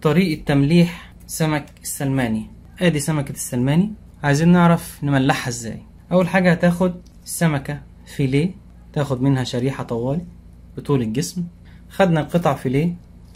طريقة تمليح سمك السلماني ادي سمكة السلماني عايزين نعرف نملحها ازاي اول حاجة هتاخد السمكة فيليه تاخد منها شريحة طوالي بطول الجسم خدنا القطع فيليه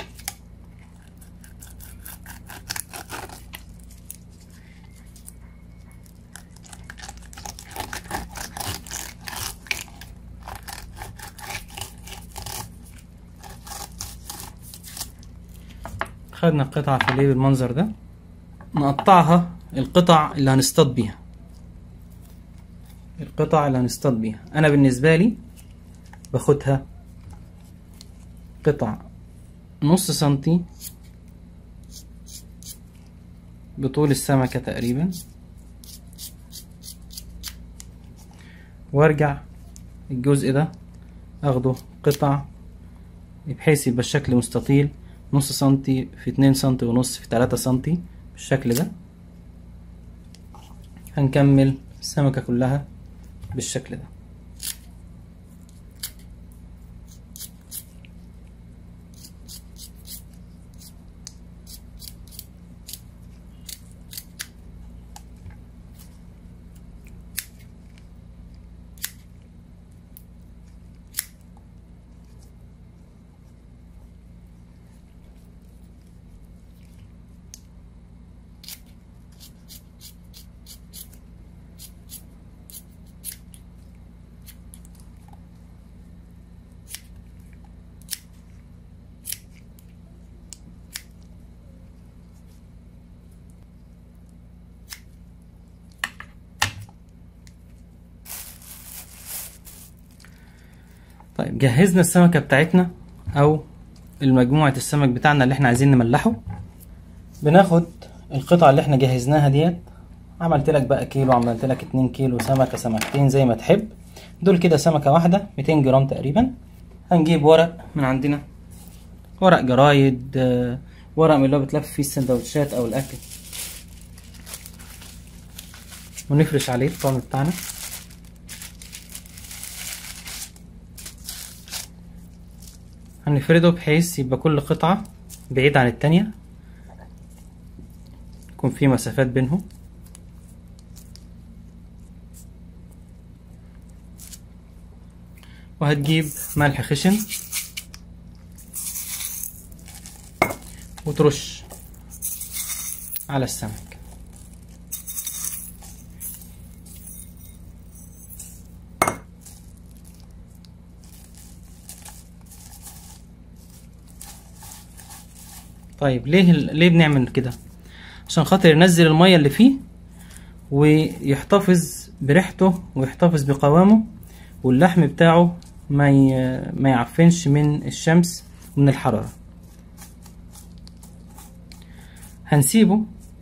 خدنا قطعة فيليه بالمنظر ده نقطعها القطع اللي هنصطاد بيها القطع اللي هنصطاد بيها انا بالنسبة لي باخدها قطع نص سنتي بطول السمكة تقريبا وارجع الجزء ده اخده قطع بحيث يبقى الشكل مستطيل نص سنتي في اتنين سنتي ونص في تلاتة سنتي بالشكل ده هنكمل السمكة كلها بالشكل ده طيب جهزنا السمكة بتاعتنا او المجموعة السمك بتاعنا اللي احنا عايزين نملحه بناخد القطعة اللي احنا جهزناها ديت عملت لك بقى كيلو عملت لك اتنين كيلو سمكة سمكتين زي ما تحب دول كده سمكة واحدة 200 جرام تقريبا هنجيب ورق من عندنا ورق جرايد آه، ورق من اللي هو بتلف فيه السندوتشات او الاكل ونفرش عليه الطعم بتاعنا هنفرده بحيث يبقى كل قطعة بعيد عن التانية يكون في مسافات بينهم وهتجيب ملح خشن وترش على السمك طيب ليه ليه بنعمل كده عشان خاطر ينزل المية اللي فيه ويحتفظ بريحته ويحتفظ بقوامه واللحم بتاعه ما ي... ما يعفنش من الشمس ومن الحرارة هنسيبه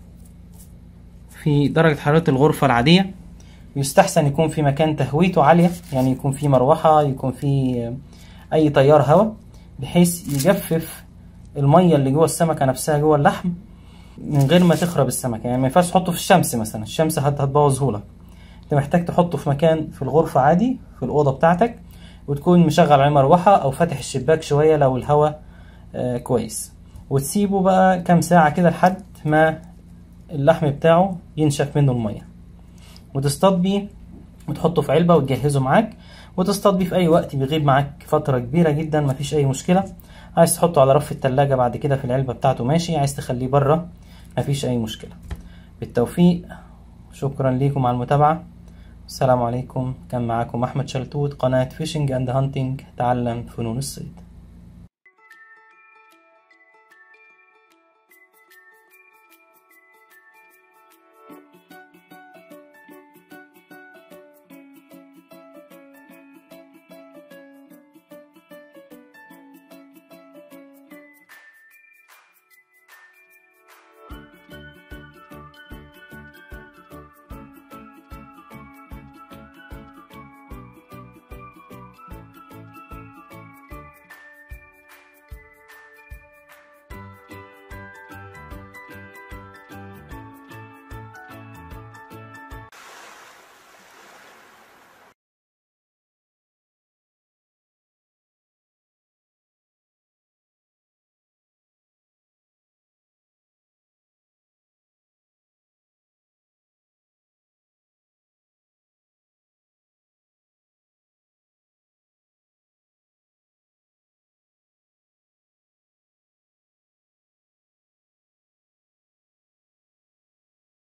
في درجة حرارة الغرفة العادية يستحسن يكون في مكان تهويته عالية يعني يكون في مروحة يكون في أي تيار هواء بحيث يجفف المية اللي جوه السمكة نفسها جوه اللحم من غير ما تخرب السمكة يعني ما ينفعش تحطه في الشمس مثلا الشمس هت- هتبوظه لك انت محتاج تحطه في مكان في الغرفة عادي في الأوضة بتاعتك وتكون مشغل عليه مروحة أو فاتح الشباك شوية لو الهواء آه كويس وتسيبه بقى كام ساعة كده لحد ما اللحم بتاعه ينشف منه المية وتصطاد بيه وتحطه في علبة وتجهزه معاك وتصطاد بيه في أي وقت بيغيب معاك فترة كبيرة جدا مفيش أي مشكلة عايز تحطه على رف التلاجة بعد كده في العلبة بتاعته ماشي عايز تخليه بره مفيش أي مشكلة بالتوفيق شكرا ليكم على المتابعة السلام عليكم كان معاكم أحمد شلتوت قناة فيشنج أند هانتنج تعلم فنون الصيد